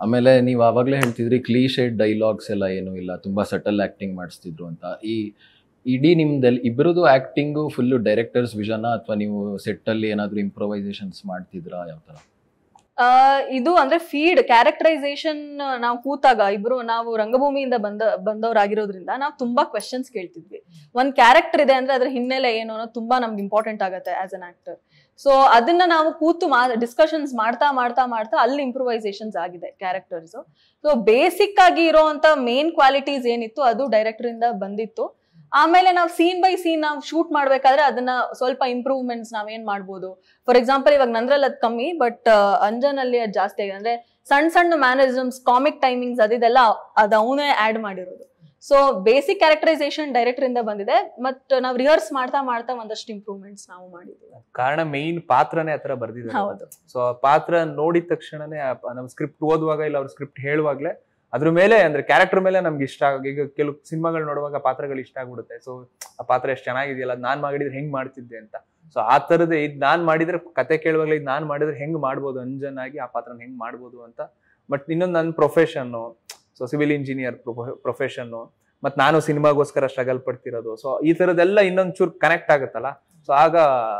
ಆಮೇಲೆ ನೀವು ಆವಾಗಲೇ ಹೇಳ್ತಿದ್ರಿ ಕ್ಲೀಶೇಡ್ ಡೈಲಾಗ್ಸ್ ಎಲ್ಲ ಏನೂ ಇಲ್ಲ ತುಂಬಾ ಸಟಲ್ ಆಕ್ಟಿಂಗ್ ಮಾಡಿಸ್ತಿದ್ರು ಅಂತ ಈ ಇಡೀ ನಿಮ್ದಲ್ಲಿ ಇಬ್ಬರದು ಆಕ್ಟಿಂಗು ಫುಲ್ಲು ಡೈರೆಕ್ಟರ್ಸ್ ವಿಷನ ಅಥವಾ ನೀವು ಸೆಟ್ ಅಲ್ಲಿ ಏನಾದ್ರು ಇಂಪ್ರೊವೈಸೇಷನ್ಸ್ ಮಾಡ್ತಿದ್ರಾ ಯಾವ ತರ ಆ, ಇದು ಅಂದ್ರೆ ಫೀಡ್ ಕ್ಯಾರೆಕ್ಟರೈಸೇಷನ್ ನಾವು ಕೂತಾಗ ಇಬ್ರು ನಾವು ರಂಗಭೂಮಿಯಿಂದ ಬಂದ ಬಂದವರಾಗಿರೋದ್ರಿಂದ ನಾವು ತುಂಬಾ ಕ್ವೆಶನ್ಸ್ ಕೇಳ್ತಿದ್ವಿ ಒಂದ್ ಕ್ಯಾರೆಕ್ಟರ್ ಇದೆ ಅಂದ್ರೆ ಅದ್ರ ಹಿನ್ನೆಲೆ ಏನು ಅನ್ನೋದು ತುಂಬಾ ನಮ್ಗೆ ಇಂಪಾರ್ಟೆಂಟ್ ಆಗುತ್ತೆ ಆಸ್ ಅನ್ ಆಕ್ಟರ್ ಸೊ ಅದನ್ನ ನಾವು ಕೂತು ಡಿಸ್ಕಷನ್ಸ್ ಮಾಡ್ತಾ ಮಾಡ್ತಾ ಮಾಡ್ತಾ ಅಲ್ಲಿ ಇಂಪ್ರೂವೈಸೇಷನ್ಸ್ ಆಗಿದೆ ಕ್ಯಾರೆಕ್ಟರ್ಸ್ ಸೊ ಬೇಸಿಕ್ ಆಗಿ ಇರೋಂತ ಮೇನ್ ಕ್ವಾಲಿಟೀಸ್ ಏನಿತ್ತು ಅದು ಡೈರೆಕ್ಟರ್ ಇಂದ ಬಂದಿತ್ತು ಆಮೇಲೆ ನಾವು ಸೀನ್ ಬೈ ಸೀನ್ ನಾವು ಶೂಟ್ ಮಾಡ್ಬೇಕಾದ್ರೆ ಅದನ್ನ ಸ್ವಲ್ಪ ಇಂಪ್ರೂವ್ಮೆಂಟ್ಸ್ ನಾವೇನ್ ಮಾಡ್ಬೋದು ಫಾರ್ ಎಕ್ಸಾಂಪಲ್ ಇವಾಗ ನಂದ್ರಲ್ಲಿ ಅದು ಕಮ್ಮಿ ಬಟ್ ಅಂಜನ್ ಅಲ್ಲಿ ಅದು ಜಾಸ್ತಿ ಆಗಿದೆ ಅಂದ್ರೆ ಸಣ್ಣ ಸಣ್ಣ ಮ್ಯಾನರಿಸಮ್ಸ್ ಕಾಮಿಕ್ ಟೈಮಿಂಗ್ಸ್ ಅದಿದೆಲ್ಲ ಅದು ಅವನೇ ಆಡ್ ಮಾಡಿರೋದು ಸೊ ಬೇಸಿಕ್ ಕ್ಯಾರೆಕ್ಟರೈಸೇಷನ್ ಡೈರೆಕ್ಟರ್ ಇಂದ ಬಂದಿದೆ ಬಟ್ ನಾವು ರಿಹರ್ಸ್ ಮಾಡ್ತಾ ಮಾಡ್ತಾ ಒಂದಷ್ಟು ಇಂಪ್ರೂವ್ಮೆಂಟ್ಸ್ ನಾವು ಮಾಡಿದ್ದೀವಿ ಕಾರಣ ಮೇನ್ ಪಾತ್ರನೇ ಆತರ ಬರ್ದಿದ್ದಾರೆ ಹೌದು ಸೊ ಆ ಪಾತ್ರ ನೋಡಿದ ತಕ್ಷಣನೇ ನಮ್ಮ ಸ್ಕ್ರಿಪ್ಟ್ ಓದುವಾಗ ಇಲ್ಲ ಅವ್ರ ಸ್ಕ್ರಿಪ್ಟ್ ಹೇಳುವಾಗ್ಲೇ ಅದ್ರ ಮೇಲೆ ಅಂದ್ರೆ ಕ್ಯಾರೆಕ್ಟರ್ ಮೇಲೆ ನಮ್ಗೆ ಇಷ್ಟ ಆಗ ಈಗ ಕೆಲವು ಸಿನಿಮಾಗಳು ನೋಡುವಾಗ ಪಾತ್ರಗಳು ಇಷ್ಟ ಆಗ್ಬಿಡುತ್ತೆ ಸೊ ಆ ಪಾತ್ರ ಎಷ್ಟು ಚೆನ್ನಾಗಿದೆಯಲ್ಲ ಅದ್ ನಾನ್ ಮಾಡಿದ್ರೆ ಹೆಂಗ್ ಮಾಡ್ತಿದ್ದೆ ಅಂತ ಸೊ ಆ ತರದ ಇದ್ ನಾನ್ ಮಾಡಿದ್ರೆ ಕತೆ ಕೇಳುವಾಗಲೇ ಇದು ನಾನ್ ಮಾಡಿದ್ರೆ ಹೆಂಗ್ ಮಾಡ್ಬೋದು ಅಂಜನ್ ಆಗಿ ಆ ಪಾತ್ರನ ಹೆಂಗ್ ಮಾಡ್ಬೋದು ಅಂತ ಬಟ್ ಇನ್ನೊಂದು ನನ್ನ profession so civil engineer profession ಮತ್ ನಾನು ಸಿನಿಮಾಗೋಸ್ಕರ ಸ್ಟ್ರಗಲ್ ಪಡ್ತಿರೋದು ಸೊ ಈ ತರದೆಲ್ಲ ಇನ್ನೊಂದ್ ಚೂರು ಕನೆಕ್ಟ್ ಆಗುತ್ತಲ್ಲ ಸೊ ಆಗ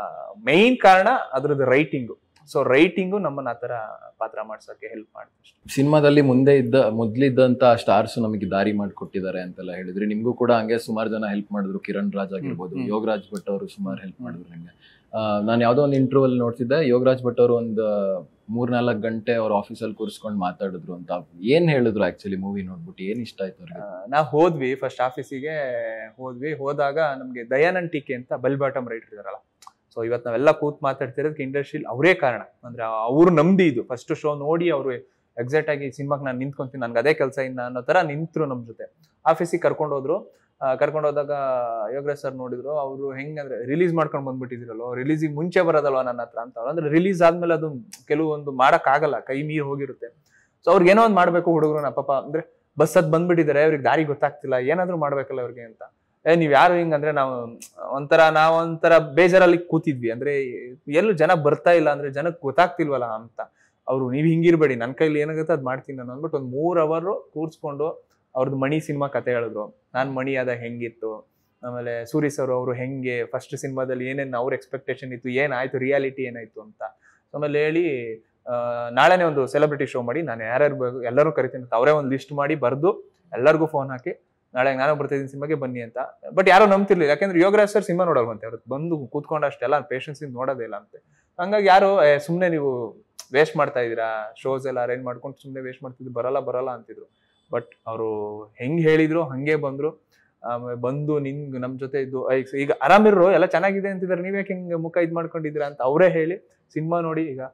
ಮೈನ್ ಕಾರಣ ಅದ್ರದ್ದು ರೈಟಿಂಗು ಸೊ ರೈಟಿಂಗು ನಮ್ಮನ್ನ ಆ ತರ ಪಾತ್ರ ಮಾಡ್ಸೋಕೆ ಹೆಲ್ಪ್ ಮಾಡುತ್ತೆ ಸಿನಿಮಾದಲ್ಲಿ ಮುಂದೆ ಇದ್ದ ಮೊದ್ಲಿದ್ದಂತ ಸ್ಟಾರ್ಸ್ ನಮಗೆ ದಾರಿ ಮಾಡಿಕೊಟ್ಟಿದ್ದಾರೆ ಅಂತೆಲ್ಲ ಹೇಳಿದ್ರಿ ನಿಮ್ಗೂ ಕೂಡ ಹಂಗೆ ಸುಮಾರು ಜನ ಹೆಲ್ಪ್ ಮಾಡಿದ್ರು ಕಿರಣ್ ರಾಜ್ ಆಗಿರ್ಬೋದು ಹ್ಮ್. ಯೋಗರಾಜ್ ಭಟ್ ಅವರು ಸುಮಾರು ಹೆಲ್ಪ್ ಹ್ಮ್. ಮಾಡಿದ್ರು ನಿಮ್ಗೆ ನಾನು ಯಾವ್ದೋ ಒಂದು ಇಂಟರ್ವ್ಯೂ ಅಲ್ಲಿ ನೋಡ್ತಿದ್ದೆ ಯೋಗರಾಜ್ ಭಟ್ ಅವರು ಒಂದು ಮೂರ್ನಾಲ್ಕು ಗಂಟೆ ಅವ್ರ ಆಫೀಸಲ್ಲಿ ಕೂರಿಸ್ಕೊಂಡು ಮಾತಾಡಿದ್ರು ಅಂತ ಏನ್ ಹೇಳಿದ್ರು ಆಕ್ಚುಲಿ ಮೂವಿ ನೋಡ್ಬಿಟ್ಟು ಏನ್ ಇಷ್ಟ ಆಯ್ತು ಅವ್ರಿಗೆ ನಾವು ಹೋದ್ವಿ ಫಸ್ಟ್ ಆಫೀಸಿಗೆ ಹೋದ್ವಿ ಹೋದಾಗ ನಮ್ಗೆ ದಯಾನಂದ್ ಟೀಕೆ ಅಂತ ಬೆಲ್ ಬಾಟಮ್ ರೈಟರ್ ಇದಾರಲ್ಲ ಸೊ ಇವತ್ತು ನಾವೆಲ್ಲ ಕೂತ್ ಮಾತಾಡ್ತಿರೋದಕ್ಕೆ ಇಂಡಸ್ಟ್ರಿಲ್ ಅವರೇ ಕಾರಣ ಅಂದ್ರೆ ಅವ್ರು ನಂಬಿ ಇದು ಫಸ್ಟ್ ಶೋ ನೋಡಿ ಅವರು ಎಕ್ಸಾಕ್ಟ್ ಆಗಿ ಸಿನಿಮಾಗೆ ನಾನು ನಿಂತ್ಕೊಂತೀನಿ ನನ್ಗೆ ಅದೇ ಕೆಲಸ ಇನ್ನ ಅನ್ನೋ ತರ ನಿಂತ್ರು ನಮ್ ಜೊತೆ ಆಫೀಸಿಗೆ ಕರ್ಕೊಂಡು ಹೋದ್ರು ಆ, ಕರ್ಕೊಂಡು ಹೋದಾಗ ಯೋಗರಾಜ್ ಸರ್ ನೋಡಿದ್ರು ಅವರು ಹೆಂಗಂದ್ರೆ ರಿಲೀಸ್ ಮಾಡ್ಕೊಂಡು ಬಂದ್ಬಿಟ್ಟಿದ್ರಲ್ಲೋ ರಿಲೀಸಿಗೆ ಮುಂಚೆ ಬರೋದಲ್ವಾ ನನ್ನ ಹತ್ರ ಅಂತ ಅವ್ರು. ಅಂದ್ರೆ ರಿಲೀಸ್ ಆದ್ಮೇಲೆ ಅದು ಕೆಲವೊಂದು ಮಾಡಕ್ ಆಗಲ್ಲ ಕೈ ಮೀರ್ ಹೋಗಿರುತ್ತೆ ಸೊ ಅವ್ರಿಗೆ ಏನೋ ಒಂದು ಮಾಡ್ಬೇಕು ಹುಡುಗರು ಪಾಪ ಅಂದ್ರೆ ಬಸ್ ಹತ್ ಬಂದ್ಬಿಟ್ಟಿದ್ದಾರೆ ಅವ್ರಿಗೆ ದಾರಿ ಗೊತ್ತಾಗ್ತಿಲ್ಲ ಏನಾದ್ರೂ ಮಾಡ್ಬೇಕಲ್ಲ ಅವ್ರಿಗೆ ಅಂತ ಏ ನೀವ್ ಯಾರು ಹಿಂಗಂದ್ರೆ ನಾವು ಒಂಥರ ನಾವ್ ಒಂಥರ ಬೇಜಾರಲ್ಲಿ ಕೂತಿದ್ವಿ ಅಂದ್ರೆ ಎಲ್ಲೂ ಜನ ಬರ್ತಾ ಇಲ್ಲ ಅಂದ್ರೆ ಜನಕ್ಕೆ ಗೊತ್ತಾಗ್ತಿಲ್ವಲ್ಲ ಅಂತ ಅವ್ರು ನೀವ್ ಹಿಂಗಿರ್ಬೇಡಿ ನನ್ ಕೈಲಿ ಏನಾಗುತ್ತೆ ಅದ್ ಮಾಡ್ತೀನಿ ನಾನು ಅಂದ್ಬಿಟ್ಟು ಒಂದ್ ಮೂರ್ ಅವರ್ ಕೂರ್ಸ್ಕೊಂಡು ಅವ್ರದ್ದು ಮಣಿ ಸಿನಿಮಾ ಕತೆ ಹೇಳಿದ್ರು ನಾನ್ ಮಣಿ ಆದ ಹೆಂಗಿತ್ತು ಆಮೇಲೆ ಸೂರಿ ಸರ್ ಅವರು ಹೆಂಗೆ ಫಸ್ಟ್ ಸಿನಿಮಾದಲ್ಲಿ ಏನೇನು ಅವ್ರ ಎಕ್ಸ್ಪೆಕ್ಟೇಷನ್ ಇತ್ತು ಏನಾಯ್ತು ರಿಯಾಲಿಟಿ ಏನಾಯ್ತು ಅಂತ ಆಮೇಲೆ ಹೇಳಿ ಆ, ನಾಳೆನೇ ಒಂದು ಸೆಲೆಬ್ರಿಟಿ ಶೋ ಮಾಡಿ ನಾನು ಯಾರ್ಯಾರು ಬೇಕು ಎಲ್ಲರೂ ಕರಿತೀನಿ ಅಂತ ಅವರೇ ಒಂದು ಲಿಸ್ಟ್ ಮಾಡಿ ಬರೆದು ಎಲ್ಲರಿಗೂ ಫೋನ್ ಹಾಕಿ ನಾಳೆ ನಾನು ಬರ್ತಿದ್ದೀನಿ ಸಿನಿಮಾಗೆ ಬನ್ನಿ ಅಂತ ಬಟ್ ಯಾರೋ ನಂಬ್ತಿರ್ಲಿಲ್ಲ ಯಾಕಂದ್ರೆ ಯೋಗರಾಜ್ ಸರ್ ಸಿನಿಮಾ ನೋಡಲ್ವಂತೆ ಅವ್ರು ಬಂದು ಕೂತ್ಕೊಂಡು ಅಷ್ಟೆಲ್ಲ ಪೇಷನ್ಸ್ ಇಂದ ನೋಡೋದೇ ಇಲ್ಲ ಅಂತೆ ಹಂಗಾಗಿ ಯಾರು ಸುಮ್ಮನೆ ನೀವು ವೇಸ್ಟ್ ಮಾಡ್ತಾ ಇದ್ದೀರಾ ಶೋಸ್ ಎಲ್ಲ ಅರೇಂಜ್ ಮಾಡ್ಕೊಂಡು ಸುಮ್ಮನೆ ವೇಸ್ಟ್ ಮಾಡ್ತಿದ್ರು ಬರಲ್ಲ ಬರಲ್ಲ ಅಂತಿದ್ರು ಬಟ್ ಅವರು ಹೆಂಗ್ ಹೇಳಿದ್ರು ಹಂಗೆ ಬಂದ್ರು ಆಮೇಲೆ ಬಂದು ನಿಂಗ್ ನಮ್ ಜೊತೆ ಇದ್ದು ಐ- ಈಗ ಆರಾಮಿರೋ ಎಲ್ಲ ಚೆನ್ನಾಗಿದೆ ಅಂತಿದ್ದಾರೆ ನೀವ್ ಯಾಕೆ ಹಿಂಗೆ ಮುಖ ಇದ್ ಮಾಡ್ಕೊಂಡಿದ್ದೀರಾ ಅಂತ ಅವರೇ ಹೇಳಿ ಸಿನಿಮಾ ನೋಡಿ ಈಗ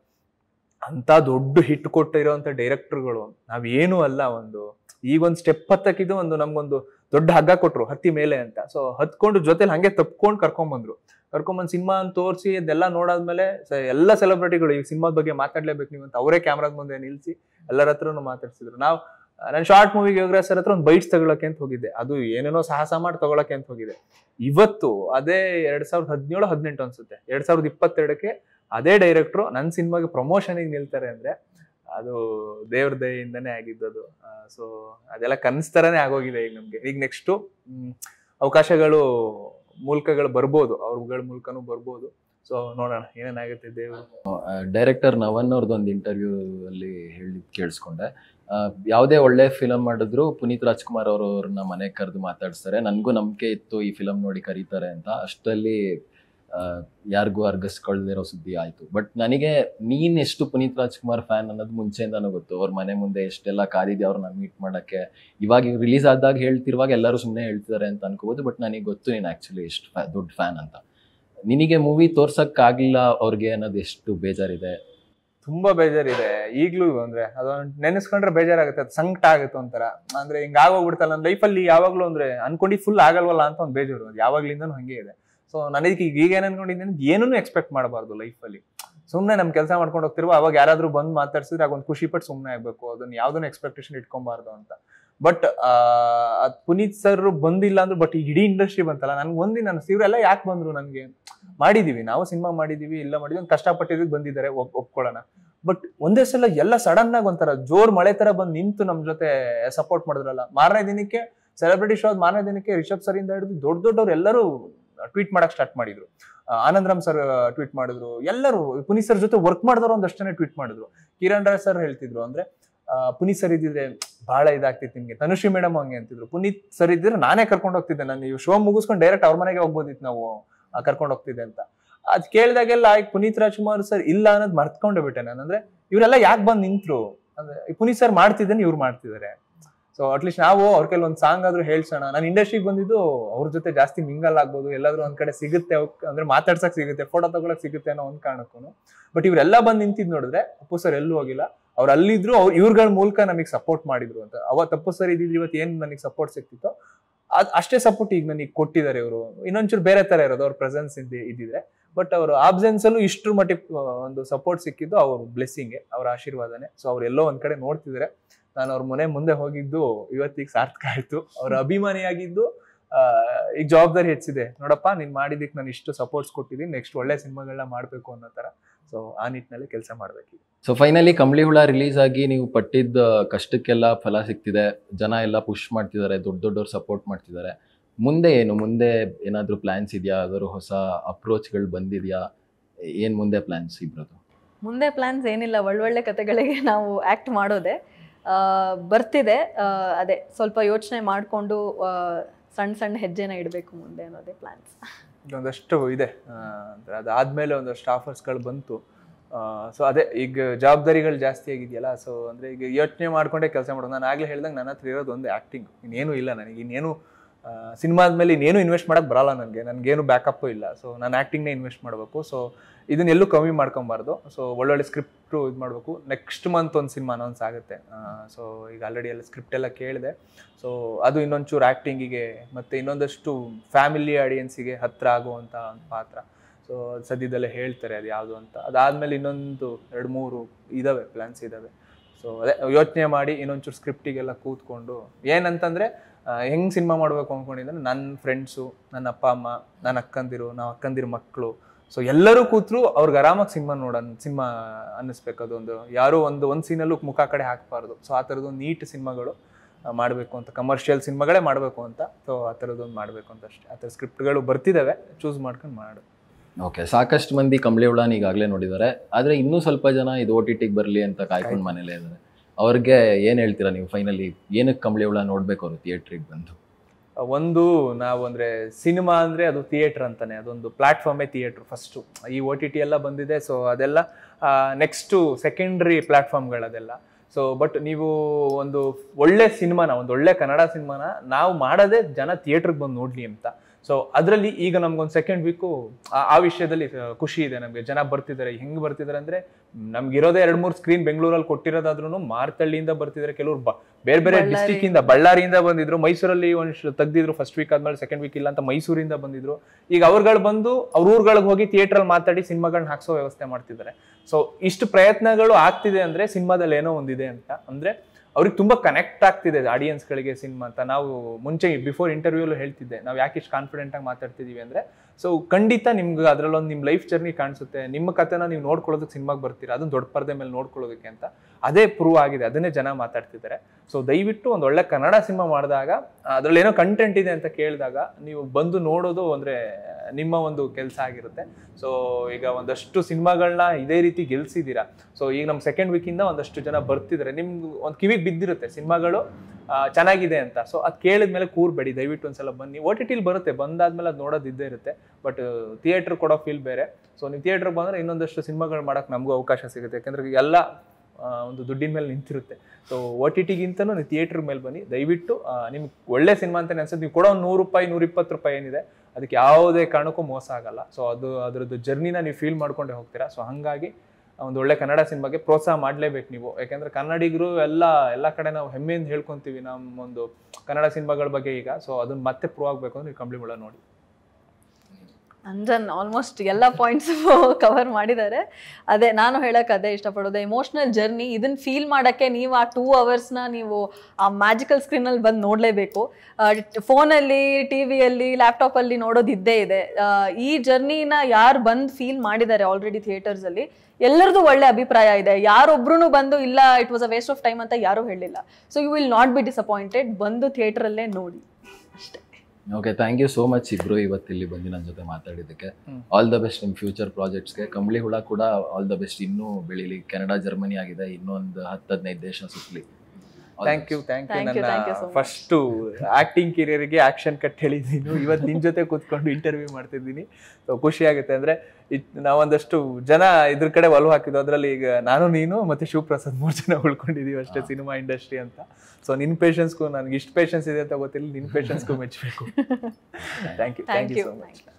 ಅಂತ ದೊಡ್ಡ ಹಿಟ್ ಕೊಟ್ಟಿರೋಂಥ ಡೈರೆಕ್ಟರ್ಗಳು ನಾವೇನು ಅಲ್ಲ ಒಂದು ಈಗ ಒಂದು ಸ್ಟೆಪ್ ಹತ್ತಕ್ಕಿದ್ದು ಒಂದು ನಮ್ಗೊಂದು ದೊಡ್ಡ ಹಗ್ಗ ಕೊಟ್ರು ಹತ್ತಿ ಮೇಲೆ ಅಂತ ಸೊ ಹತ್ಕೊಂಡು ಜೊತೆಲಿ ಹಂಗೆ ತಪ್ಕೊಂಡು ಕರ್ಕೊಂಡ್ ಬಂದ್ರು ಕರ್ಕೊಂಬಂದ್ ಸಿನಿಮಾ ಅಂತ ತೋರಿಸಿ ಅದೆಲ್ಲ ನೋಡಾದ್ಮೇಲೆ ಸ- ಎಲ್ಲ ಸೆಲೆಬ್ರಿಟಿಗಳು ಈ ಸಿನಿಮಾದ ಬಗ್ಗೆ ಮಾತಾಡ್ಲೇಬೇಕು ನೀವು ಅಂತ ಅವರೇ ಕ್ಯಾಮ್ರಾದ ಮುಂದೆ ನಿಲ್ಸಿ ಎಲ್ಲರ ಹತ್ರನು ಮಾತಾಡ್ಸಿದ್ರು ನಾವು ನಾನು ಶಾರ್ಟ್ ಮೂವಿಗೆ ಯೋಗರಾಜ್ ಸರ್ ಹತ್ರ ಒಂದು ಬೈಟ್ಸ್ ತಗೊಳಕ್ಕೆ ಅಂತ ಹೋಗಿದ್ದೆ ಅದು ಏನೇನೋ ಸಾಹಸ ಮಾಡಿ ತಗೊಳಕ್ಕೆ ಅಂತ ಹೋಗಿದ್ದೆ ಇವತ್ತು ಅದೇ ಎರಡ್ ಸಾವಿರದ ಹದಿನೇಳು ಹದಿನೆಂಟು ಅನ್ಸುತ್ತೆ ಎರಡ್ ಸಾವಿರದ ಇಪ್ಪತ್ತೆರಡಕ್ಕೆ ಅದೇ ಡೈರೆಕ್ಟ್ರು ನನ್ನ ಸಿನಿಮಾಗೆ ಪ್ರಮೋಷನಿಗೆ ನಿಲ್ತಾರೆ ಅಂದ್ರೆ ಅದು ದೇವ್ರ ದಯೆಯಿಂದನೇ ಆಗಿದ್ದದು ಸೊ ಅದೆಲ್ಲ ಕನಸ್ತರನೇ ಆಗೋಗಿದೆ ಈಗ ನಮ್ಗೆ ಈಗ ನೆಕ್ಸ್ಟು ಅವಕಾಶಗಳು ಮೂಲಕಗಳು ಬರ್ಬೋದು ಅವ್ರಗಳ ಮೂಲಕನೂ ಬರ್ಬೋದು ಸೊ ನೋಡೋಣ ಏನೇನಾಗುತ್ತೆ ದೇವ್ರು ಡೈರೆಕ್ಟರ್ ನವನ್ ಅವ್ರದ್ದು ಒಂದು ಇಂಟರ್ವ್ಯೂ ಅಲ್ಲಿ ಹೇಳಿ ಕೇಳಿಸ್ಕೊಂಡೆ ಆ, ಯಾವುದೇ ಒಳ್ಳೆ ಫಿಲಮ್ ಮಾಡಿದ್ರು ಪುನೀತ್ ರಾಜ್ಕುಮಾರ್ ಅವರು ಅವ್ರನ್ನ ಮನೆಗೆ ಕರೆದು ಮಾತಾಡಿಸ್ತಾರೆ ನನಗೂ ನಂಬಿಕೆ ಇತ್ತು ಈ ಫಿಲಮ್ ನೋಡಿ ಕರೀತಾರೆ ಅಂತ ಅಷ್ಟರಲ್ಲಿ ಆ, ಯಾರಿಗೂ ಅರ್ಗಿಸ್ಕೊಳ್ದಿರೋ ಸುದ್ದಿ ಆಯ್ತು ಬಟ್ ನನಗೆ ನೀನ್ ಎಷ್ಟು ಪುನೀತ್ ರಾಜ್ಕುಮಾರ್ ಫ್ಯಾನ್ ಅನ್ನೋದು ಮುಂಚೆಯಿಂದಾನು ಗೊತ್ತು ಅವ್ರ ಮನೆ ಮುಂದೆ ಎಷ್ಟೆಲ್ಲ ಕಾದಿದ್ದೆ ಅವ್ರನ್ನ ಮೀಟ್ ಮಾಡಕ್ಕೆ ಇವಾಗ ರಿಲೀಸ್ ಆದಾಗ ಹೇಳ್ತಿರುವಾಗ ಎಲ್ಲರೂ ಸುಮ್ಮನೆ ಹೇಳ್ತಿದ್ದಾರೆ ಅಂತ ಅನ್ಕೋಬಹುದು ಬಟ್ ನನಗೆ ಗೊತ್ತು ನೀನು ಆಕ್ಚುಲಿ ಎಷ್ಟು fa- ದೊಡ್ಡ ಫ್ಯಾನ್ ಅಂತ ನಿನಗೆ ಮೂವಿ ತೋರ್ಸಕ್ಕಾಗಿಲ್ಲ ಅವ್ರಿಗೆ ಅನ್ನೋದು ಎಷ್ಟು ಬೇಜಾರಿದೆ ತುಂಬಾ ಬೇಜಾರಿದೆ ಈಗ್ಲೂ ಅಂದ್ರೆ ಅದೊಂದು ನೆನೆಸ್ಕೊಂಡ್ರೆ ಬೇಜಾರಾಗುತ್ತೆ ಅದು ಸಂಕಟ ಆಗುತ್ತೆ ಒಂಥರ ಅಂದ್ರೆ ಹಿಂಗ ಆಗೋಗ್ಬಿಡ್ತಲ್ಲ ನನ್ನ ಲೈಫಲ್ಲಿ ಯಾವಾಗ್ಲೂ ಅಂದ್ರೆ ಅನ್ಕೊಂಡು ಫುಲ್ ಆಗಲ್ವಲ್ಲ ಅಂತ ಒಂದು ಬೇಜಾರು ಅದು ಯಾವಾಗ್ಲಿಂದನೂ ಹಂಗೆ ಇದೆ ಸೊ ನನಗೆ ಈಗ ಈಗ ಏನ್ ಅನ್ಕೊಂಡಿದ್ದೀನಿ ಏನೂ ಎಕ್ಸ್ಪೆಕ್ಟ್ ಮಾಡಬಾರ್ದು ಲೈಫಲ್ಲಿ ಸುಮ್ಮನೆ ನಮ್ ಕೆಲಸ ಮಾಡ್ಕೊಂಡು ಹೋಗ್ತಿರುವ ಅವಾಗ ಯಾರಾದ್ರೂ ಬಂದು ಮಾತಾಡ್ಸಿದ್ರೆ ಆಗ ಒಂದು ಖುಷಿ ಪಟ್ಟು ಸುಮ್ಮನೆ ಆಗ್ಬೇಕು ಅದನ್ನ ಯಾವ್ದನ್ನ ಎಕ್ಸ್ಪೆಕ್ಟೇಷನ್ ಇಟ್ಕೊಬಾರ್ದು ಅಂತ ಬಟ್ ಅದ್ ಪುನೀತ್ ಸರ್ ಬಂದಿಲ್ಲ ಅಂದ್ರೆ ಬಟ್ ಇಡೀ ಇಂಡಸ್ಟ್ರಿ ಬಂತಲ್ಲ ನನ್ಗೆ ಒಂದಿನ ಅನಿಸ್ತು ಇವರೆಲ್ಲ ಯಾಕೆ ಬಂದ್ರು ನನ್ಗೆ ಮಾಡಿದೀವಿ ನಾವು ಸಿನಿಮಾ ಮಾಡಿದೀವಿ ಇಲ್ಲ ಮಾಡಿದ್ವಿ ಒಂದು ಕಷ್ಟಪಟ್ಟಿದ್ದಕ್ಕೆ ಬಂದಿದ್ದಾರೆ ಒಪ್ ಒಪ್ಕೊಳ್ಳೋಣ ಬಟ್ ಒಂದೇ ಸಲ ಎಲ್ಲ ಸಡನ್ ಆಗಿ ಒಂಥರ ಜೋರ್ ಮಳೆ ತರ ಬಂದು ನಿಂತು ನಮ್ ಜೊತೆ ಸಪೋರ್ಟ್ ಮಾಡಿದ್ರಲ್ಲ ಮಾರನೇ ದಿನಕ್ಕೆ ಸೆಲೆಬ್ರಿಟಿ ಶೋ ಮಾರನೇ ದಿನಕ್ಕೆ ರಿಷಬ್ ಸರ್ ಇಂದ ಹಿಡಿದು ದೊಡ್ಡ ದೊಡ್ಡವ್ರು ಎಲ್ಲರೂ ಟ್ವೀಟ್ ಮಾಡಕ್ ಸ್ಟಾರ್ಟ್ ಮಾಡಿದ್ರು ಆ, ಆನಂದ್ ರಾಮ್ ಸರ್ ಟ್ವೀಟ್ ಮಾಡಿದ್ರು ಎಲ್ಲರೂ ಪುನೀತ್ ಸರ್ ಜೊತೆ ವರ್ಕ್ ಮಾಡಿದವರು ಒಂದಷ್ಟೇ ಟ್ವೀಟ್ ಮಾಡಿದ್ರು ಕಿರಣ್ ರಾಜ್ ಸರ್ ಹೇಳ್ತಿದ್ರು ಅಂದ್ರೆ ಆ, ಪುನೀತ್ ಸರ್ ಇದ್ದಿದ್ರೆ ಬಹಳ ಇದಾಗ್ತಿತ್ತು ನಿಮ್ಗೆ ತನುಶ್ರೀ ಮೇಡಮ್ ಹಂಗೆ ಅಂತಿದ್ರು ಪುನೀತ್ ಸರ್ ಇದ್ದಿದ್ರೆ ನಾನೇ ಕರ್ಕೊಂಡು ಹೋಗ್ತಿದ್ದೆ ನಾನು ನೀವು ಶೋ ಮುಗಿಸ್ಕೊಂಡು ಡೈರೆಕ್ಟ್ ಅವ್ರ ಮನೆಗೆ ಹೋಗ್ಬೋದಿತ್ತು ನಾವು ಕರ್ಕೊಂಡು ಹೋಗ್ತಿದ್ದೆ ಅಂತ ಅದ್ ಕೇಳಿದಾಗೆಲ್ಲ ಈಗ ಪುನೀತ್ ರಾಜ್ಕುಮಾರ್ ಸರ್ ಇಲ್ಲ ಅನ್ನೋದು ಮರ್ತ್ಕೊಂಡೇ ಬಿಟ್ಟೆ ನಾನು ಅಂದ್ರೆ ಇವರೆಲ್ಲ ಯಾಕೆ ಬಂದು ನಿಂತ್ರು ಅಂದ್ರೆ ಈ ಪುನೀತ್ ಸರ್ ಮಾಡ್ತಿದ್ದೇನೆ ಇವ್ರು ಮಾಡ್ತಿದ್ದಾರೆ ಸೊ ಅಟ್ಲೀಸ್ಟ್ ನಾವು ಅವ್ರ ಕೈಲಿ ಒಂದು ಸಾಂಗ್ ಆದ್ರೂ ಹೇಳ್ಸೋಣ ನಾನು ಇಂಡಸ್ಟ್ರಿಗೆ ಬಂದಿದ್ದು ಅವ್ರ ಜೊತೆ ಜಾಸ್ತಿ ಮಿಂಗಲ್ ಆಗ್ಬೋದು ಎಲ್ಲಾದ್ರೂ ಒಂದ್ ಕಡೆ ಸಿಗುತ್ತೆ ಅವ್ಕ್- ಅಂದ್ರೆ ಮಾತಾಡ್ಸಕ್ ಸಿಗುತ್ತೆ ಫೋಟೋ ತಗೊಳಕ್ ಸಿಗುತ್ತೆ ಅನ್ನೋ ಒಂದ್ ಕಾರಣಕ್ಕೂ ಬಟ್ ಇವರೆಲ್ಲ ಬಂದು ನಿಂತಿದ್ ನೋಡಿದ್ರೆ ಅಪ್ಪು ಸರ್ ಎಲ್ಲೂ ಹೋಗಿಲ್ಲ ಅವ್ರು ಅಲ್ಲಿದ್ರು ಅವ್ರು ಇವ್ರಗಳ ಮೂಲಕ ನಮಗೆ ಸಪೋರ್ಟ್ ಮಾಡಿದ್ರು ಅಂತ ಅವತ್ತು ಅಪ್ಪು ಸರ್ ಇದ್ದಿದ್ರೆ ಇವತ್ತು ಏನ್ ನನಗೆ ಸಪೋರ್ಟ್ ಸಿಕ್ತಿತ್ತೋ ಅದ್ ಅಷ್ಟೇ ಸಪೋರ್ಟ್ ಈಗ ನನಗೆ ಕೊಟ್ಟಿದ್ದಾರೆ ಇವರು ಇನ್ನೊಂಚೂರು ಬೇರೆ ತರ ಇರೋದು ಅವ್ರ ಪ್ರೆಸೆನ್ಸ್ ಇದ್ದಿದ್ರೆ ಬಟ್ ಅವ್ರ ಆಬ್ಸೆನ್ಸ್ ಅಲ್ಲೂ ಇಷ್ಟ್ರ ಮಟ್ಟಿಗೆ ಆ, ಒಂದು ಸಪೋರ್ಟ್ ಸಿಕ್ಕಿದ್ದು ಅವ್ರ ಬ್ಲೆಸ್ಸಿಂಗ್ ಅವ್ರ ಆಶೀರ್ವಾದನೆ ಸೊ ಅವ್ರು ಎಲ್ಲೋ ಒಂದ್ ಕಡೆ ನೋಡ್ತಿದ್ರೆ ನಾನು ಅವ್ರ ಮನೆ ಮುಂದೆ ಹೋಗಿದ್ದು ಇವತ್ತಿಗೆ ಸಾರ್ಥಕ ಆಯ್ತು ಅವ್ರ ಅಭಿಮಾನಿಯಾಗಿದ್ದು ಆ, ಈಗ ಜವಾಬ್ದಾರಿ ಹೆಚ್ಚಿದೆ ನೋಡಪ್ಪ ನೀನ್ ಮಾಡಿದಕ್ಕೆ ನಾನು ಇಷ್ಟು ಸಪೋರ್ಟ್ಸ್ ಕೊಟ್ಟಿದ್ದೀನಿ ನೆಕ್ಸ್ಟ್ ಒಳ್ಳೆ ಸಿನಿಮಾಗಳನ್ನ ಮಾಡ್ಬೇಕು ಅನ್ನೋ ತರ ಸೊ ಆ ನಿಟ್ಟಿನಲ್ಲಿ ಕೆಲಸ ಮಾಡ್ಬೇಕು ಸೊ ಫೈನಲಿ ಕಂಬಳಿ ಹುಳ ರಿಲೀಸ್ ಆಗಿ ನೀವು ಪಟ್ಟಿದ್ದ ಕಷ್ಟಕ್ಕೆಲ್ಲ ಫಲ ಸಿಗ್ತಿದೆ ಜನ ಎಲ್ಲ ಪುಷ್ ಮಾಡ್ತಿದ್ದಾರೆ ದೊಡ್ಡ ದೊಡ್ಡವ್ರು ಸಪೋರ್ಟ್ ಮಾಡ್ತಿದ್ದಾರೆ ಮುಂದೆ ಏನು ಮುಂದೆ ಏನಾದರೂ ಪ್ಲಾನ್ಸ್ ಇದೆಯಾ ಯಾವ್ದಾದ್ರು ಹೊಸ ಅಪ್ರೋಚ್ಗಳು ಬಂದಿದೆಯಾ ಏನು ಮುಂದೆ ಪ್ಲಾನ್ಸ್ ಇಬ್ರದ್ದು ಮುಂದೆ ಪ್ಲಾನ್ಸ್ ಏನಿಲ್ಲ ಒಳ್ಳೊಳ್ಳೆ ಕತೆಗಳಿಗೆ ನಾವು ಆ್ಯಕ್ಟ್ ಮಾಡೋದೆ ಆ, ಬರ್ತಿದೆ ಆ, ಅದೇ ಸ್ವಲ್ಪ ಯೋಚನೆ ಮಾಡಿಕೊಂಡು ಸಣ್ಣ ಸಣ್ಣ ಹೆಜ್ಜೆನ ಇಡಬೇಕು ಮುಂದೆ ಅನ್ನೋದೇ ಪ್ಲಾನ್ಸ್ ಒಂದಷ್ಟು ಇದೆ ಆ, ಅಂದ್ರೆ ಅದಾದ್ಮೇಲೆ ಒಂದಷ್ಟು ಆಫರ್ಸ್ಗಳು ಬಂತು ಸೊ ಅದೇ ಈಗ ಜವಾಬ್ದಾರಿಗಳು ಜಾಸ್ತಿ ಆಗಿದೆಯಲ್ಲ ಸೊ ಅಂದ್ರೆ ಈಗ ಯೋಚನೆ ಮಾಡ್ಕೊಂಡೇ ಕೆಲಸ ಮಾಡೋದು ನಾನು ಆಗ್ಲೇ ಹೇಳ್ದಂಗೆ ನನ್ನ ಹತ್ರ ಇರೋದು ಒಂದು ಆ್ಯಕ್ಟಿಂಗ್ ಇನ್ನೇನು ಇಲ್ಲ ನನಗೆ ಇನ್ನೇನು ಸಿನಿಮಾದ ಮೇಲೆ ಇನ್ನೇನು ಇನ್ವೆಸ್ಟ್ ಮಾಡಕ್ ಬರಲ್ಲ ನನಗೆ ನನಗೇನು ಬ್ಯಾಕಪ್ಪು ಇಲ್ಲ ಸೊ ನಾನು ಆ್ಯಕ್ಟಿಂಗ್ನೇ ಇನ್ವೆಸ್ಟ್ ಮಾಡಬೇಕು ಸೊ ಇದನ್ನೆಲ್ಲೂ ಕಮ್ಮಿ ಮಾಡ್ಕೊಬಾರ್ದು ಸೊ ಒಳ್ಳೊಳ್ಳೆ ಸ್ಕ್ರಿಪ್ಟು ಇದು ಮಾಡಬೇಕು ನೆಕ್ಸ್ಟ್ ಮಂತ್ ಒಂದು ಸಿನಿಮಾ ಅನೌನ್ಸ್ ಆಗುತ್ತೆ ಸೊ ಈಗ ಆಲ್ರೆಡಿ ಎಲ್ಲ ಸ್ಕ್ರಿಪ್ಟ್ ಎಲ್ಲ ಕೇಳಿದೆ ಸೊ ಅದು ಇನ್ನೊಂಚೂರು ಆ್ಯಕ್ಟಿಂಗಿಗೆ ಮತ್ತು ಇನ್ನೊಂದಷ್ಟು ಫ್ಯಾಮಿಲಿ ಆಡಿಯನ್ಸಿಗೆ ಹತ್ರ ಆಗುವಂಥ ಒಂದು ಪಾತ್ರ ಸೊ ಸದ್ಯದಲ್ಲೇ ಹೇಳ್ತಾರೆ ಅದು ಯಾವುದು ಅಂತ ಅದಾದಮೇಲೆ ಇನ್ನೊಂದು ಎರಡು ಮೂರು ಇದ್ದಾವೆ ಪ್ಲ್ಯಾನ್ಸ್ ಇದ್ದಾವೆ ಸೊ ಅದೇ ಯೋಚನೆ ಮಾಡಿ ಇನ್ನೊಂಚೂರು ಸ್ಕ್ರಿಪ್ಟಿಗೆಲ್ಲ ಕೂತ್ಕೊಂಡು ಏನಂತಂದರೆ ಹೆಂಗೆ ಸಿನಿಮಾ ಮಾಡಬೇಕು ಅಂದ್ಕೊಂಡಿದ್ರೆ ನನ್ನ ಫ್ರೆಂಡ್ಸು ನನ್ನ ಅಪ್ಪ ಅಮ್ಮ ನನ್ನ ಅಕ್ಕಂದಿರು ನಾವು ಅಕ್ಕಂದಿರು ಮಕ್ಕಳು ಸೊ ಎಲ್ಲರೂ ಕೂತ್ರು ಅವ್ರಿಗೆ ಆರಾಮಾಗಿ ಸಿನಿಮಾ ನೋಡೋಣ ಸಿನಿಮಾ ಅನ್ನಿಸ್ಬೇಕು ಅದೊಂದು ಯಾರೋ ಒಂದು ಒಂದು ಸೀನಲ್ಲೂ ಮುಖ ಕಡೆ ಹಾಕಬಾರ್ದು ಸೊ ಆ ಥರದ್ದು ನೀಟ್ ಸಿನಿಮಾಗಳು ಮಾಡಬೇಕು ಅಂತ ಕಮರ್ಷಿಯಲ್ ಸಿನಿಮಾಗಳೇ ಮಾಡಬೇಕು ಅಂತ ಸೊ ಆ ಥರದ್ದೊಂದು ಮಾಡಬೇಕು ಅಂತ ಅಷ್ಟೇ ಆ ಥರ ಸ್ಕ್ರಿಪ್ಟ್ಗಳು ಬರ್ತಿದ್ದಾವೆ ಚೂಸ್ ಮಾಡ್ಕೊಂಡು ಮಾಡು ಓಕೆ ಸಾಕಷ್ಟು ಮಂದಿ ಕಂಬಳಿ ಹುಳನ ಈಗಾಗಲೇ ನೋಡಿದ್ದಾರೆ ಆದರೆ ಇನ್ನೂ ಸ್ವಲ್ಪ ಜನ ಇದು ಓ ಟಿ ಟಿಗೆ ಬರಲಿ ಅಂತ ಕಾಯ್ಕೊಂಡು ಮನೇಲೇ ಇದ್ದಾರೆ ಅವ್ರಿಗೆ ಏನು ಹೇಳ್ತೀರಾ ನೀವು ಫೈನಲಿ ಏನಕ್ಕೆ ಕಂಬಳಿ ಹುಳ ನೋಡ್ಬೇಕು ಅವರು ಥಿಯೇಟ್ರಿಗೆ ಬಂದು ಒಂದು ನಾವು ಅಂದ್ರೆ ಸಿನಿಮಾ ಅಂದ್ರೆ ಅದು ಥಿಯೇಟರ್ ಅಂತಾನೆ ಅದೊಂದು ಪ್ಲಾಟ್ಫಾರ್ಮೇ ಥಿಯೇಟರ್ ಫಸ್ಟು ಈ ಓ ಟಿ ಟಿ ಎಲ್ಲ ಬಂದಿದೆ ಸೊ ಅದೆಲ್ಲ ನೆಕ್ಸ್ಟು ಸೆಕೆಂಡ್ರಿ ಪ್ಲಾಟ್ಫಾರ್ಮ್ಗಳದೆಲ್ಲ ಸೊ ಬಟ್ ನೀವು ಒಂದು ಒಳ್ಳೆ ಸಿನಿಮಾನ ಒಂದು ಒಳ್ಳೆ ಕನ್ನಡ ಸಿನಿಮಾನ ನಾವು ಮಾಡೋದೇ ಜನ ಥಿಯೇಟ್ರಿಗೆ ಬಂದು ನೋಡ್ಲಿ ಅಂತ ಸೊ ಅದರಲ್ಲಿ ಈಗ ನಮ್ಗೊಂದು ಸೆಕೆಂಡ್ ವೀಕು ಆ ವಿಷಯದಲ್ಲಿ ಆ, ಖುಷಿ ಇದೆ ನಮಗೆ ಜನ ಬರ್ತಿದ್ದಾರೆ ಹೆಂಗೆ ಬರ್ತಿದ್ದಾರೆ ಅಂದ್ರೆ ನಮ್ಗಿರೋದೇ ಎರಡು ಮೂರು ಸ್ಕ್ರೀನ್ ಬೆಂಗಳೂರಲ್ಲಿ ಕೊಟ್ಟಿರೋದಾದ್ರೂ ಮಾರ್ತಳ್ಳಿಯಿಂದ ಬರ್ತಿದ್ದಾರೆ ಕೆಲವರು ಬ- ಬೇರೆ ಬೇರೆ ಬಳ್ಳಾರಿ. ಡಿಸ್ಟಿಕ್ ಇಂದ ಬಳ್ಳಾರಿಯಿಂದ ಬಂದಿದ್ರು ಮೈಸೂರಲ್ಲಿ ಒಂದು ತೆಗ್ದಿದ್ರು ಫಸ್ಟ್ ವೀಕ್ ಆದ್ಮೇಲೆ ಸೆಕೆಂಡ್ ವೀಕ್ ಇಲ್ಲ ಅಂತ ಮೈಸೂರಿಂದ ಬಂದಿದ್ರು ಈಗ ಅವ್ರುಗಳು ಬಂದು ಅವ್ರ ಊರುಗಳಿಗೆ ಹೋಗಿ ಥಿಯೇಟ್ರಲ್ಲಿ ಮಾತಾಡಿ ಸಿನಿಮಾಗಳನ್ನ ಹಾಕ್ಸೋ ವ್ಯವಸ್ಥೆ ಮಾಡ್ತಿದ್ದಾರೆ ಸೊ ಇಷ್ಟು ಪ್ರಯತ್ನಗಳು ಆಗ್ತಿದೆ ಅಂದ್ರೆ ಸಿನಿಮಾದಲ್ಲಿ ಏನೋ ಒಂದಿದೆ ಅಂತ ಅಂದ್ರೆ ಅವ್ರಿಗೆ ತುಂಬಾ ಕನೆಕ್ಟ್ ಆಗ್ತಿದೆ ಆಡಿಯನ್ಸ್ಗಳಿಗೆ ಸಿನಿಮಾ ಅಂತ ನಾವು ಮುಂಚೆ ಬಿಫೋರ್ ಇಂಟರ್ವ್ಯೂಲು ಹೇಳ್ತಿದ್ದೆ ನಾವು ಯಾಕೆ ಇಷ್ಟು ಕಾನ್ಫಿಡೆಂಟ್ ಆಗಿ ಮಾತಾಡ್ತಿದೀವಿ ಅಂದ್ರೆ ಸೊ ಖಂಡಿತ ನಿಮ್ಗೆ ಅದ್ರಲ್ಲೊಂದು ನಿಮ್ಮ ಲೈಫ್ ಜರ್ನಿ ಕಾಣಿಸುತ್ತೆ ನಿಮ್ಮ ಕಥೆನ ನೀವು ನೋಡ್ಕೊಳ್ಳೋದಕ್ಕೆ ಸಿನಿಮಾಗೆ ಬರ್ತೀರಾ ಅದನ್ನ ದೊಡ್ಡ ಪರದೆ ಮೇಲೆ ನೋಡ್ಕೊಳ್ಳೋದಕ್ಕೆ ಅಂತ ಅದೇ ಪ್ರೂವ್ ಆಗಿದೆ ಅದನ್ನೇ ಜನ ಮಾತಾಡ್ತಿದ್ದಾರೆ ಸೊ ದಯವಿಟ್ಟು ಒಂದು ಒಳ್ಳೆ ಕನ್ನಡ ಸಿನಿಮಾ ಮಾಡಿದಾಗ ಅದ್ರಲ್ಲಿ ಏನೋ ಕಂಟೆಂಟ್ ಇದೆ ಅಂತ ಕೇಳಿದಾಗ ನೀವು ಬಂದು ನೋಡೋದು ಅಂದ್ರೆ ನಿಮ್ಮ ಒಂದು ಕೆಲಸ ಆಗಿರುತ್ತೆ ಸೊ ಈಗ ಒಂದಷ್ಟು ಸಿನಿಮಾಗಳನ್ನ ಇದೇ ರೀತಿ ಗೆಲ್ಸಿದ್ದೀರಾ ಸೊ ಈಗ ನಮ್ಮ ಸೆಕೆಂಡ್ ವೀಕಿಂದ ಒಂದಷ್ಟು ಜನ ಬರ್ತಿದ್ದಾರೆ ನಿಮ್ಗೆ ಒಂದು ಕಿವಿಗೆ ಬಿದ್ದಿರುತ್ತೆ ಸಿನಿಮಾಗಳು ಆ, ಚೆನ್ನಾಗಿದೆ ಅಂತ ಸೊ ಅದು ಕೇಳಿದ್ಮೇಲೆ ಕೂರ್ಬೇಡಿ ದಯವಿಟ್ಟು ಒಂದ್ಸಲ ಬನ್ನಿ ಓ ಟಿ ಟಿಲಿ ಬರುತ್ತೆ ಬಂದಾದ್ಮೇಲೆ ಅದು ನೋಡೋದು ಇದ್ದೇ ಇರುತ್ತೆ ಬಟ್ ಥಿಯೇಟ್ರ್ ಕೊಡೋ ಫೀಲ್ ಬೇರೆ ಸೊ ನೀವು ಥಿಯೇಟ್ರಿಗೆ ಬಂದರೆ ಇನ್ನೊಂದಷ್ಟು ಸಿನಿಮಾಗಳು ಮಾಡೋಕೆ ನಮಗೂ ಅವಕಾಶ ಸಿಗುತ್ತೆ ಯಾಕಂದ್ರೆ ಎಲ್ಲ ಆ, ಒಂದು ದುಡ್ಡಿನ ಮೇಲೆ ನಿಂತಿರುತ್ತೆ ಸೊ ಓ ಟಿ ಟಿಗಿಂತನೂ ನೀವು ಥಿಯೇಟ್ರ್ ಮೇಲೆ ಬನ್ನಿ ದಯವಿಟ್ಟು ನಿಮ್ಗೆ ಒಳ್ಳೆ ಸಿನಿಮಾ ಅಂತಲೇ ಅನ್ಸುತ್ತೆ ನೀವು ಕೊಡೋ ಒಂದು ನೂರು ರೂಪಾಯಿ ನೂರಿಪ್ಪತ್ತು ರೂಪಾಯಿ ಏನಿದೆ ಅದಕ್ಕೆ ಯಾವುದೇ ಕಾರಣಕ್ಕೂ ಮೋಸ ಆಗಲ್ಲ ಸೊ ಅದು ಅದರದ್ದು ಜರ್ನಿನ ನೀವು ಫೀಲ್ ಮಾಡ್ಕೊಂಡೇ ಹೋಗ್ತೀರಾ ಸೊ ಹಾಗಾಗಿ ಒಂದು ಒಳ್ಳೆ ಕನ್ನಡ ಸಿನಿಮಾಗೆ ಪ್ರೋತ್ಸಾಹ ಮಾಡಲೇಬೇಕು ನೀವು ಯಾಕೆಂದ್ರೆ ಕನ್ನಡಿಗರು ಎಲ್ಲ ಎಲ್ಲ ಕಡೆ ನಾವು ಹೆಮ್ಮೆಯಿಂದ ಹೇಳ್ಕೊಂತೀವಿ ನಮ್ಮ ಒಂದು ಕನ್ನಡ ಸಿನಿಮಾಗಳ ಬಗ್ಗೆ ಈಗ ಸೊ ಅದನ್ನ ಮತ್ತೆ ಪ್ರೂವ್ ಆಗಬೇಕು ಅಂದ್ರೆ ನೀವು ಕಂಬಳಿ ಮುಳ ನೋಡಿ ಅಂಜನ್ ಆಲ್ಮೋಸ್ಟ್ ಎಲ್ಲ ಪಾಯಿಂಟ್ಸ್ ಕವರ್ ಮಾಡಿದ್ದಾರೆ ಅದೇ ನಾನು ಹೇಳಕ್ ಅದೇ ಇಷ್ಟಪಡೋದು ಎಮೋಷನಲ್ ಜರ್ನಿ ಇದನ್ನ ಫೀಲ್ ಮಾಡಕ್ಕೆ ನೀವು ಆ ಟೂ ಅವರ್ಸ್ನ ನೀವು ಆ ಮ್ಯಾಜಿಕಲ್ ಸ್ಕ್ರೀನಲ್ಲಿ ಬಂದು ನೋಡಲೇಬೇಕು ಫೋನಲ್ಲಿ ಟಿ ವಿಯಲ್ಲಿ ಲ್ಯಾಪ್ಟಾಪಲ್ಲಿ ನೋಡೋದು ಇದ್ದೇ ಇದೆ ಆ, ಈ ಜರ್ನಿನ ಯಾರು ಬಂದು ಫೀಲ್ ಮಾಡಿದ್ದಾರೆ ಆಲ್ರೆಡಿ ಥಿಯೇಟರ್ಸಲ್ಲಿ ಎಲ್ಲರದು ಒಳ್ಳೆ ಅಭಿಪ್ರಾಯ ಇದೆ ಯಾರೊಬ್ರು ಬಂದು ಇಲ್ಲ it was a waste of time ಅಂತ ಯಾರೂ ಹೇಳಿಲ್ಲ so you will not be disappointed ಬಂದು ಥಿಯೇಟರಲ್ಲೇ ನೋಡಿ ಅಷ್ಟೇ okay thank you so much ಇಬ್ರು ಇವತ್ತಿಲ್ಲಿ ಬಂದು ನನ್ನ ಜೊತೆ ಮಾತಾಡಿದ್ದಕ್ಕೆ ಹ್ಮ್. ಆಲ್ ದ ಬೆಸ್ಟ್ ನಿಮ್ಮ ಫ್ಯೂಚರ್ ಪ್ರಾಜೆಕ್ಟ್ಸ್ಗೆ ಕಂಬಳಿ ಹುಳ ಕೂಡ ಆಲ್ ದ ಬೆಸ್ಟ್ ಇನ್ನೂ ಬೆಳೀಲಿ ಕೆನಡಾ ಜರ್ಮನಿ ಆಗಿದೆ ಇನ್ನೊಂದು ಹತ್ತು ಹದಿನೈದು ದೇಶ ಸುತ್ತಲಿ thank you thank you Thank you, thank you so ನನ್ನ much. ಫಸ್ಟ್ ಆಕ್ಟಿಂಗ್ ಕಿರಿಯರಿಗೆ ಆಕ್ಷನ್ ಕಟ್ ಹೇಳಿದ್ದೀನಿ ಇವತ್ತು ನಿನ್ ಜೊತೆ ಕೂತ್ಕೊಂಡು ಇಂಟರ್ವ್ಯೂ ಮಾಡ್ತಿದ್ದೀನಿ ಸೊ ಖುಷಿ ಆಗುತ್ತೆ ಅಂದ್ರೆ ಇದ್- ನಾವೊಂದಷ್ಟು ಜನ ಇದ್ರ ಕಡೆ ಒಲವು ಹಾಕಿದ್ವು ಅದ್ರಲ್ಲಿ ಈಗ ನಾನು ನೀನು ಮತ್ತೆ ಶಿವಪ್ರಸಾದ್ ಮೂರ್ ಜನ ಉಳ್ಕೊಂಡಿದೀವಿ ಅಷ್ಟೇ ಸಿನಿಮಾ ಇಂಡಸ್ಟ್ರಿ ಅಂತ ಸೊ ನಿನ್ ಪೇಷನ್ಸ್ಗೂ ನನಗೆ ಇಷ್ಟು ಪೇಷನ್ಸ್ ಇದೆ ಅಂತ ಗೊತ್ತಿಲ್ಲ ನಿನ್ ಪೇಷನ್ಸ್ಗೂ ಮೆಚ್ಚಬೇಕು thank you thank thank you you so much